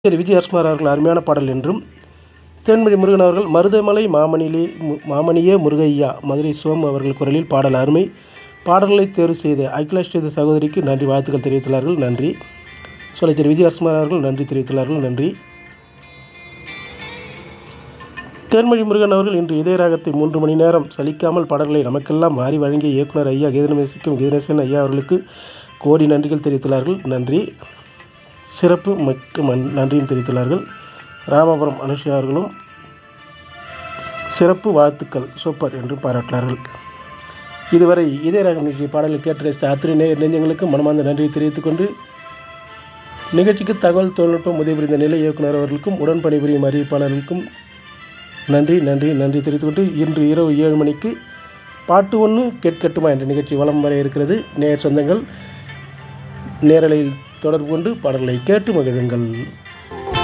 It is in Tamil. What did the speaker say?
திரு விஜயகுமார் அவர்கள் அருமையான பாடல் என்றும் தேன்மொழி முருகன் அவர்கள் மருதமலை மாமணிலே மு- மாமணியே முருகையா மதுரை சோமு அவர்கள் குரலில் பாடல் அருமை பாடல்களை தேர்வு செய்த அகிலாஷ் செய்த சகோதரிக்கு நன்றி வாழ்த்துக்கள் தெரிவித்துள்ளார்கள் நன்றி சொல்லச்சேரி விஜயகுமார் அவர்கள் நன்றி தெரிவித்துள்ளார்கள் நன்றி தேன்மொழி முருகன் அவர்கள் இன்று இதய ராகத்தை மூன்று மணி நேரம் சலிக்காமல் பாடல்களை நமக்கெல்லாம் மாறி வழங்கிய இயக்குனர் ஐயா கீதநேசிக்கும் கீதநேசன் ஐயா அவர்களுக்கு கோடி நன்றிகள் தெரிவித்துள்ளார்கள் நன்றி சிறப்பு மிக்க மன் நன்றியும் தெரிவித்துள்ளார்கள் ராமபுரம் அனுஷா அவர்களும் சிறப்பு வாழ்த்துக்கள் சூப்பர் என்று பாராட்டினார்கள் இதுவரை இதய ராகம் நிகழ்ச்சி பாடலை கேட்டு ரசித்த அத்தனை நேயர் நெஞ்சங்களுக்கு மனமார்ந்த நன்றியை தெரிவித்துக் கொண்டு நிகழ்ச்சிக்கு தகவல் தொழில்நுட்பம் உதவி புரிந்த நிலை இயக்குனர் அவர்களுக்கும் உடன் பணிபுரியும் அறிவிப்பாளர்களுக்கும் நன்றி நன்றி நன்றி தெரிவித்துக்கொண்டு இன்று இரவு ஏழு மணிக்கு பாட்டு ஒன்று கேட்கட்டுமா என்ற நிகழ்ச்சி வலம் வர இருக்கிறது நேர் சொந்தங்கள் நேரலையில் தொடர்பு கொண்டு பாடல்களை கேட்டு மகிழுங்கள்